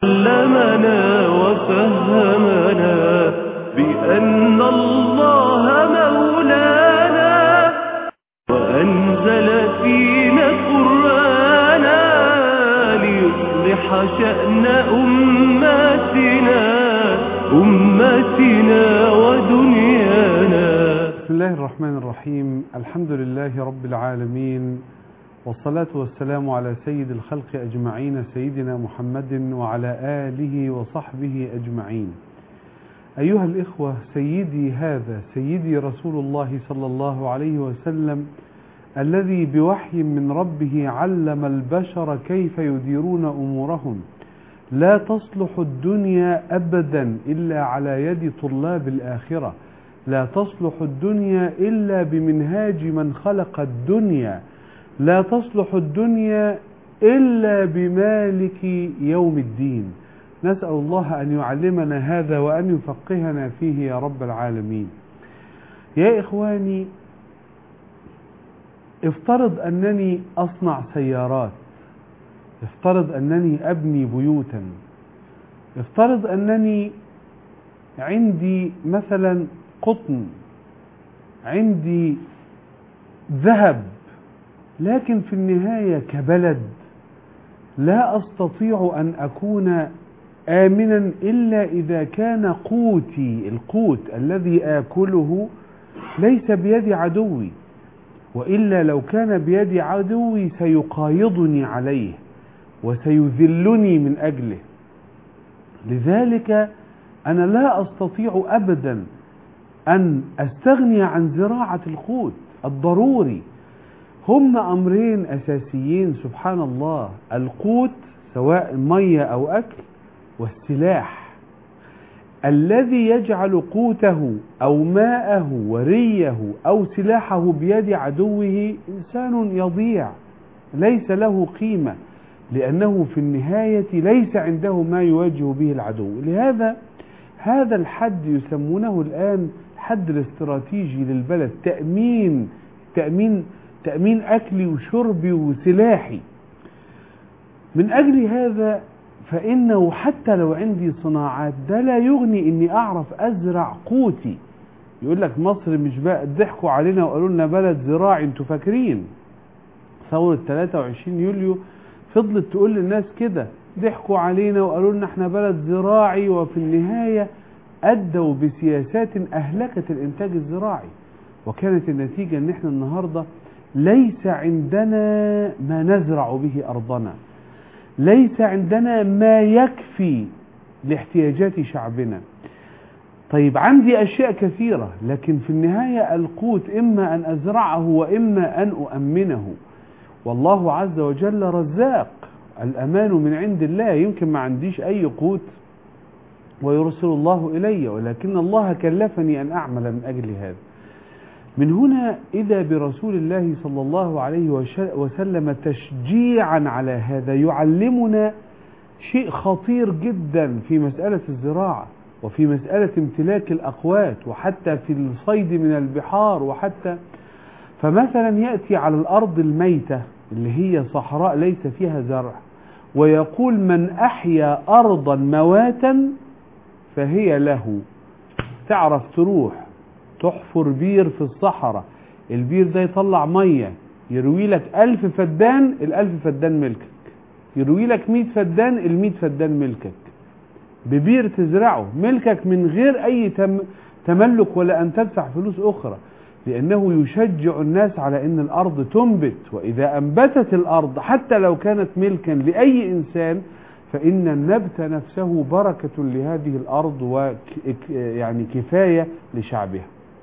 علمنا وفهمنا بأن الله مولانا وأنزل فينا قرآنا ليصلح شأن أمتنا أمتنا ودنيانا بسم الله الرحمن الرحيم الحمد لله رب العالمين والصلاة والسلام على سيد الخلق أجمعين سيدنا محمد وعلى آله وصحبه أجمعين أيها الإخوة سيدي هذا سيدي رسول الله صلى الله عليه وسلم الذي بوحي من ربه علم البشر كيف يديرون أمورهم لا تصلح الدنيا أبدا إلا على يد طلاب الآخرة لا تصلح الدنيا إلا بمنهاج من خلق الدنيا لا تصلح الدنيا إلا بمالك يوم الدين نسأل الله أن يعلمنا هذا وأن يفقهنا فيه يا رب العالمين يا إخواني افترض أنني أصنع سيارات افترض أنني أبني بيوتا افترض أنني عندي مثلا قطن عندي ذهب لكن في النهاية كبلد لا أستطيع أن أكون آمنا إلا إذا كان قوتي القوت الذي آكله ليس بيد عدوي وإلا لو كان بيد عدوي سيقايضني عليه وسيذلني من أجله لذلك أنا لا أستطيع أبدا أن أستغني عن زراعة القوت الضروري هم أمرين أساسيين سبحان الله القوت سواء مية أو أكل والسلاح الذي يجعل قوته أو ماءه وريه أو سلاحه بيد عدوه إنسان يضيع ليس له قيمة لأنه في النهاية ليس عنده ما يواجه به العدو لهذا هذا الحد يسمونه الآن الحد الاستراتيجي للبلد تأمين تأمين تأمين أكلي وشربي وسلاحي من أجل هذا فإنه حتى لو عندي صناعات ده لا يغني إني أعرف أزرع قوتي يقول لك مصر مش بقى ضحكوا علينا وقالوا لنا بلد زراعي انتوا فاكرين ثورة 23 يوليو فضلت تقول للناس كده ضحكوا علينا وقالوا لنا احنا بلد زراعي وفي النهاية أدوا بسياسات أهلكت الإنتاج الزراعي وكانت النتيجة إن احنا النهاردة ليس عندنا ما نزرع به أرضنا ليس عندنا ما يكفي لاحتياجات شعبنا طيب عندي أشياء كثيرة لكن في النهاية القوت إما أن أزرعه وإما أن أؤمنه والله عز وجل رزاق الأمان من عند الله يمكن ما عنديش أي قوت ويرسل الله إلي ولكن الله كلفني أن أعمل من أجل هذا من هنا إذا برسول الله صلى الله عليه وسلم تشجيعا على هذا يعلمنا شيء خطير جدا في مسألة الزراعة وفي مسألة امتلاك الأقوات وحتى في الصيد من البحار وحتى فمثلا يأتي على الأرض الميتة اللي هي صحراء ليس فيها زرع ويقول من أحيا أرضا مواتا فهي له تعرف تروح تحفر بير في الصحراء البير ده يطلع مية يروي لك ألف فدان الألف فدان ملكك يروي لك مئة فدان المئة فدان ملكك ببير تزرعه ملكك من غير أي تم تملك ولا أن تدفع فلوس أخرى لأنه يشجع الناس على أن الأرض تنبت وإذا أنبتت الأرض حتى لو كانت ملكا لأي إنسان فإن النبت نفسه بركة لهذه الأرض ويعني كفاية لشعبها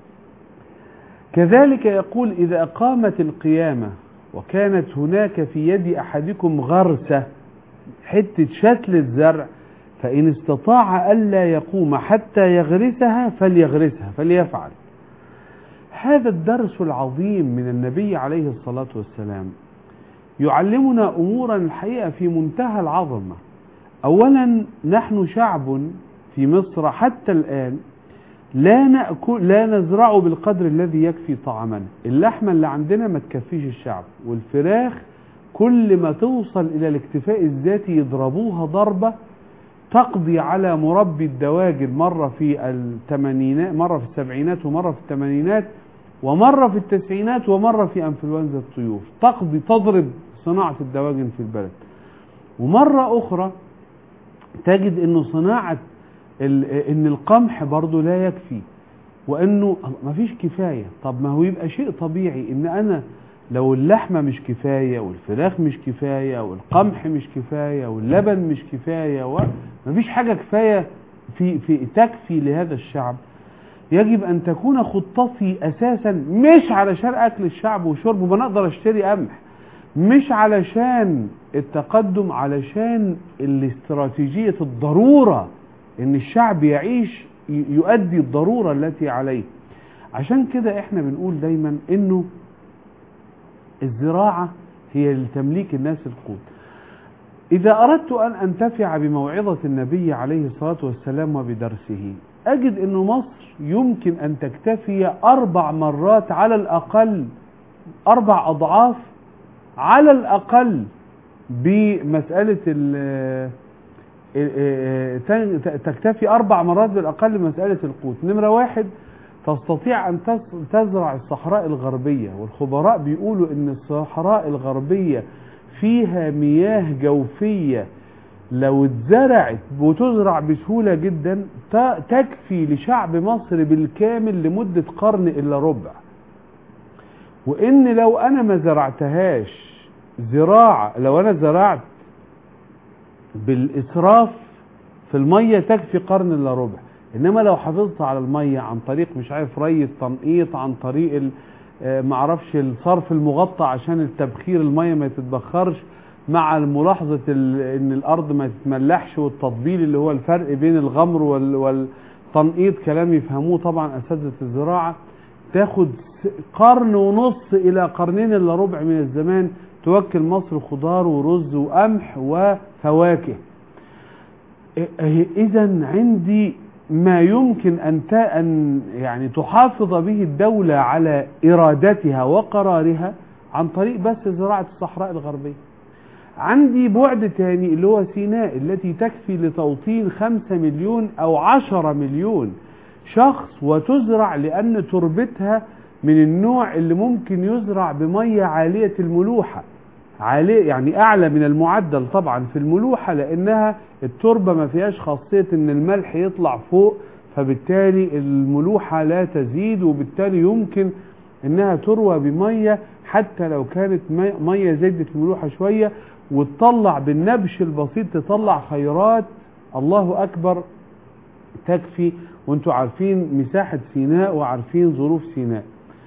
كذلك يقول إذا قامت القيامة وكانت هناك في يد أحدكم غرسة حتة شتلة زرع فإن استطاع ألا يقوم حتى يغرسها فليغرسها فليفعل هذا الدرس العظيم من النبي عليه الصلاة والسلام يعلمنا أمورا الحقيقة في منتهى العظمة أولا نحن شعب في مصر حتى الآن لا نأكل لا نزرعه بالقدر الذي يكفي طعامنا اللحمة اللي عندنا ما تكفيش الشعب والفراخ كل ما توصل إلى الاكتفاء الذاتي يضربوها ضربة تقضي على مربي الدواجن مرة في الثمانينات مرة في السبعينات ومرة في الثمانينات ومرة في التسعينات ومرة في انفلونزا الطيور تقضي تضرب صناعة الدواجن في البلد ومرة أخرى تجد انه صناعة ال- ان القمح برضه لا يكفي وانه ما فيش كفاية طب ما هو يبقى شيء طبيعي ان انا لو اللحمة مش كفاية والفراخ مش كفاية والقمح مش كفاية واللبن مش كفاية وما فيش حاجة كفاية في, في تكفي لهذا الشعب يجب ان تكون خطتي اساسا مش علشان اكل الشعب وشربه ما أنا اقدر اشتري قمح مش علشان التقدم علشان الاستراتيجية الضرورة ان الشعب يعيش ي- يؤدي الضرورة التي عليه عشان كده احنا بنقول دايما انه الزراعة هي لتمليك الناس القوت إذا أردت أن أنتفع بموعظة النبي عليه الصلاة والسلام وبدرسه أجد أن مصر يمكن أن تكتفي أربع مرات على الأقل أربع أضعاف على الأقل بمسألة ال- ت- تكتفي أربع مرات بالأقل مسألة القوت نمرة واحد تستطيع أن تز- تزرع الصحراء الغربية والخبراء بيقولوا أن الصحراء الغربية فيها مياه جوفية لو اتزرعت وتزرع بسهولة جدا ت- تكفي لشعب مصر بالكامل لمدة قرن إلا ربع وإن لو أنا ما زرعتهاش زراعة لو أنا زرعت بالإسراف في المية تكفي قرن إلا ربع إنما لو حافظت على المية عن طريق مش عارف ري التنقيط عن طريق ال- آه، معرفش الصرف المغطى عشان التبخير المية ما تتبخرش مع ملاحظة ال- ان الارض ما تتملحش والتطبيل اللي هو الفرق بين الغمر وال- والتنقيط كلام يفهموه طبعا اساتذة الزراعة تاخد س- قرن ونص الى قرنين الا ربع من الزمان توكل مصر خضار ورز وقمح وفواكه اذا عندي ما يمكن ان ت- ان يعني تحافظ به الدوله على ارادتها وقرارها عن طريق بس زراعه الصحراء الغربيه. عندي بعد تاني اللي هو سيناء التي تكفي لتوطين خمسة مليون او عشرة مليون شخص وتزرع لان تربتها من النوع اللي ممكن يزرع بمية عالية الملوحة عالية يعني اعلى من المعدل طبعا في الملوحة لانها التربة ما فيهاش خاصية ان الملح يطلع فوق فبالتالي الملوحة لا تزيد وبالتالي يمكن انها تروى بمية حتى لو كانت مي- مية زادت الملوحة شوية وتطلع بالنبش البسيط تطلع خيرات الله اكبر تكفي وانتوا عارفين مساحة سيناء وعارفين ظروف سيناء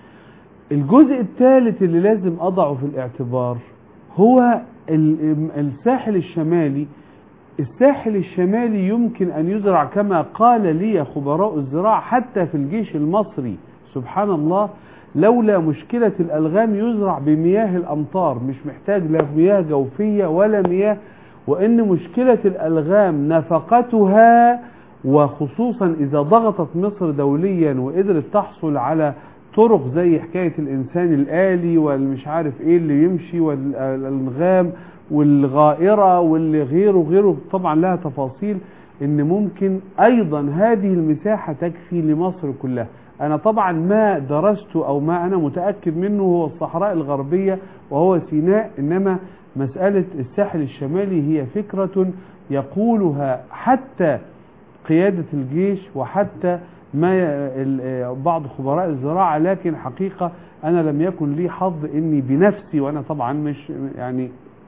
الجزء الثالث اللي لازم اضعه في الاعتبار هو ال- الساحل الشمالي الساحل الشمالي يمكن ان يزرع كما قال لي خبراء الزراعة حتى في الجيش المصري سبحان الله لولا مشكلة الألغام يزرع بمياه الأمطار مش محتاج لا مياه جوفية ولا مياه وإن مشكلة الألغام نفقتها وخصوصا إذا ضغطت مصر دوليا وقدرت تحصل على طرق زي حكاية الإنسان الآلي والمش عارف إيه اللي يمشي والألغام والغائرة واللي غيره غيره طبعا لها تفاصيل إن ممكن أيضا هذه المساحة تكفي لمصر كلها أنا طبعا ما درست أو ما أنا متأكد منه هو الصحراء الغربية وهو سيناء إنما مسألة الساحل الشمالي هي فكرة يقولها حتى قيادة الجيش وحتى ما ي- ال- بعض خبراء الزراعة لكن حقيقة أنا لم يكن لي حظ إني بنفسي وأنا طبعا مش يعني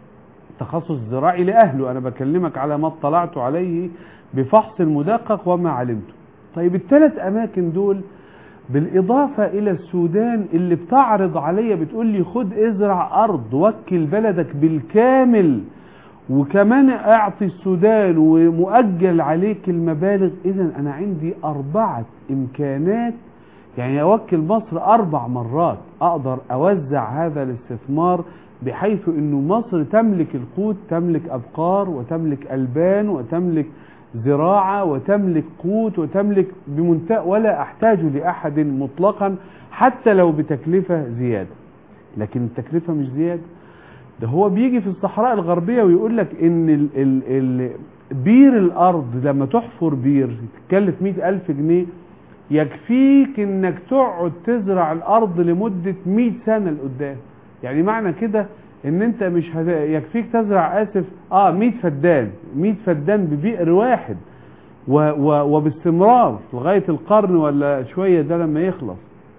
تخصص زراعي لأهله أنا بكلمك على ما اطلعت عليه بفحص مدقق وما علمته طيب الثلاث أماكن دول بالإضافة إلى السودان اللي بتعرض عليا بتقول لي خد ازرع أرض وكل بلدك بالكامل وكمان اعطي السودان ومؤجل عليك المبالغ إذا أنا عندي أربعة إمكانات يعني أوكل مصر أربع مرات أقدر أوزع هذا الاستثمار بحيث أنه مصر تملك القوت تملك أبقار وتملك ألبان وتملك زراعة وتملك قوت وتملك بمنتهى ولا أحتاج لأحد مطلقا حتى لو بتكلفة زيادة لكن التكلفة مش زيادة ده هو بيجي في الصحراء الغربية ويقول لك ان ال ال ال بير الارض لما تحفر بير تتكلف مئة الف جنيه يكفيك انك تقعد تزرع الارض لمدة مئة سنة لقدام يعني معنى كده ان انت مش هت... يكفيك تزرع اسف اه 100 فدان 100 فدان ببئر واحد و... و... وباستمرار لغاية القرن ولا شوية ده لما يخلص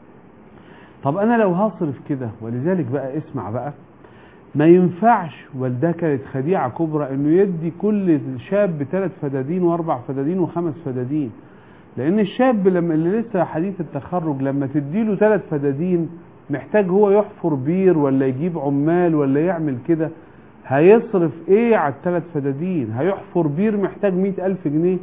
طب انا لو هصرف كده ولذلك بقى اسمع بقى ما ينفعش والده كانت خديعة كبرى انه يدي كل شاب ثلاث فدادين واربع فدادين وخمس فدادين لان الشاب لما اللي لسه حديث التخرج لما تديله ثلاث فدادين محتاج هو يحفر بير ولا يجيب عمال ولا يعمل كده هيصرف ايه على الثلاث فدادين هيحفر بير محتاج مئة الف جنيه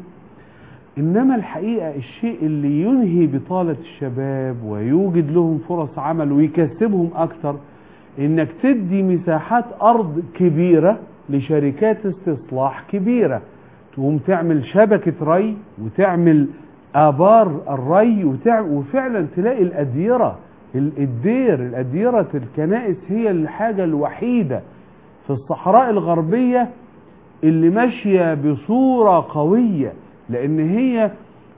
انما الحقيقة الشيء اللي ينهي بطالة الشباب ويوجد لهم فرص عمل ويكسبهم اكتر انك تدي مساحات ارض كبيرة لشركات استصلاح كبيرة تقوم تعمل شبكة ري وتعمل ابار الري وتعمل وفعلا تلاقي الاديرة الدير الاديرة الكنائس هي الحاجة الوحيدة في الصحراء الغربية اللي ماشية بصورة قوية لان هي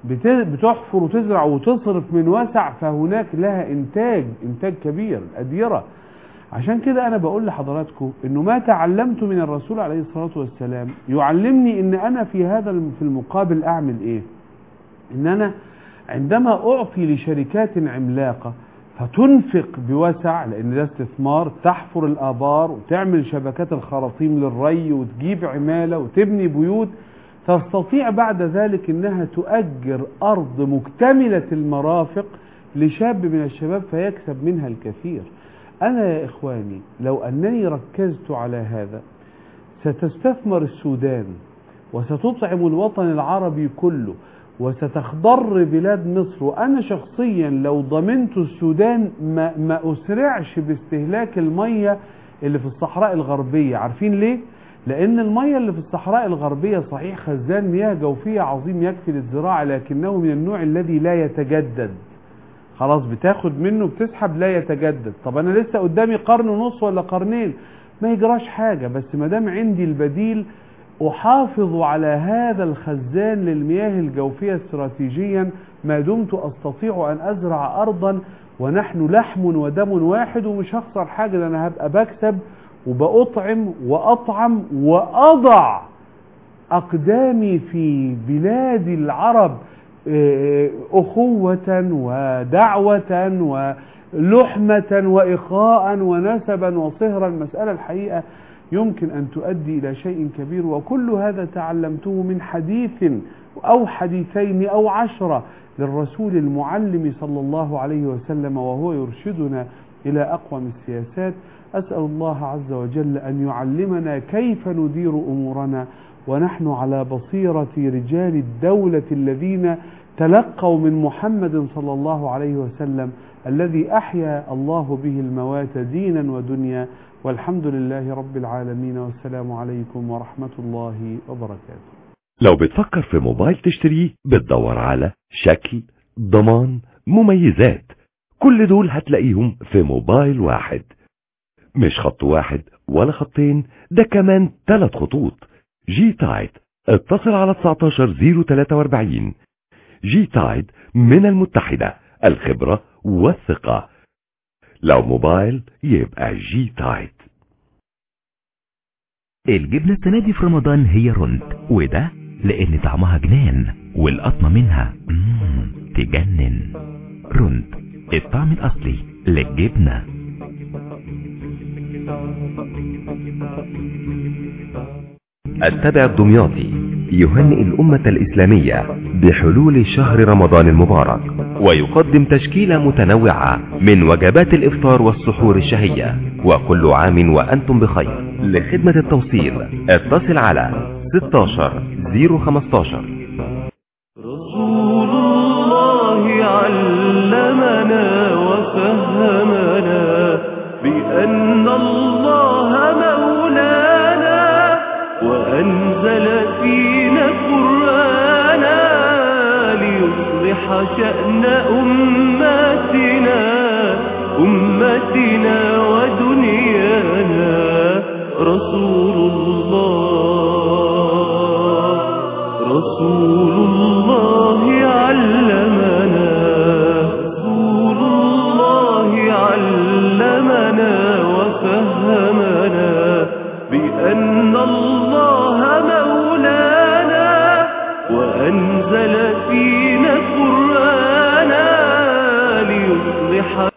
بتحفر وتزرع وتصرف من وسع فهناك لها انتاج انتاج كبير الاديرة عشان كده انا بقول لحضراتكم انه ما تعلمت من الرسول عليه الصلاة والسلام يعلمني ان انا في هذا في المقابل اعمل ايه ان انا عندما اعطي لشركات عملاقة فتنفق بوسع لان ده استثمار تحفر الابار وتعمل شبكات الخراطيم للري وتجيب عمالة وتبني بيوت تستطيع بعد ذلك انها تؤجر ارض مكتملة المرافق لشاب من الشباب فيكسب منها الكثير انا يا اخواني لو انني ركزت على هذا ستستثمر السودان وستطعم الوطن العربي كله وستخضر بلاد مصر وانا شخصيا لو ضمنت السودان ما, ما اسرعش باستهلاك المية اللي في الصحراء الغربية عارفين ليه لان المية اللي في الصحراء الغربية صحيح خزان مياه جوفية عظيم يكفي للزراعة لكنه من النوع الذي لا يتجدد خلاص بتاخد منه بتسحب لا يتجدد طب انا لسه قدامي قرن ونص ولا قرنين ما يجراش حاجة بس ما دام عندي البديل احافظ على هذا الخزان للمياه الجوفية استراتيجيا ما دمت استطيع ان ازرع ارضا ونحن لحم ودم واحد ومش هخسر حاجة ده انا هبقى بكسب وبأطعم وأطعم وأضع أقدامي في بلاد العرب أخوة ودعوة ولحمة وإخاء ونسبا وصهرا المسألة الحقيقة يمكن أن تؤدي إلى شيء كبير وكل هذا تعلمته من حديث أو حديثين أو عشرة للرسول المعلم صلى الله عليه وسلم وهو يرشدنا إلى أقوم السياسات أسأل الله عز وجل أن يعلمنا كيف ندير أمورنا ونحن على بصيرة رجال الدولة الذين تلقوا من محمد صلى الله عليه وسلم الذي أحيا الله به الموات دينا ودنيا والحمد لله رب العالمين والسلام عليكم ورحمة الله وبركاته لو بتفكر في موبايل تشتريه بتدور على شكل ضمان مميزات كل دول هتلاقيهم في موبايل واحد مش خط واحد ولا خطين ده كمان ثلاث خطوط جي تايد اتصل على 19043 جي تايد من المتحدة الخبرة والثقة لو موبايل يبقى جي تايد الجبنة السنة دي في رمضان هي رند وده لان طعمها جنان والقطمة منها مم تجنن رند الطعم الاصلي للجبنة التبع الدمياطي يهنئ الأمة الإسلامية بحلول شهر رمضان المبارك ويقدم تشكيلة متنوعة من وجبات الإفطار والسحور الشهية وكل عام وأنتم بخير لخدمة التوصيل اتصل على 16 015 رسول الله علمنا وفهمنا بأن الله مولانا وأنزل فينا قرآنا ليصلح شأن أمتنا أمتنا ودنيانا رسول الله رسول الله علمنا رسول الله علمنا وفهمنا بأن الله مولانا وأنزل فينا قرآنا ليصلح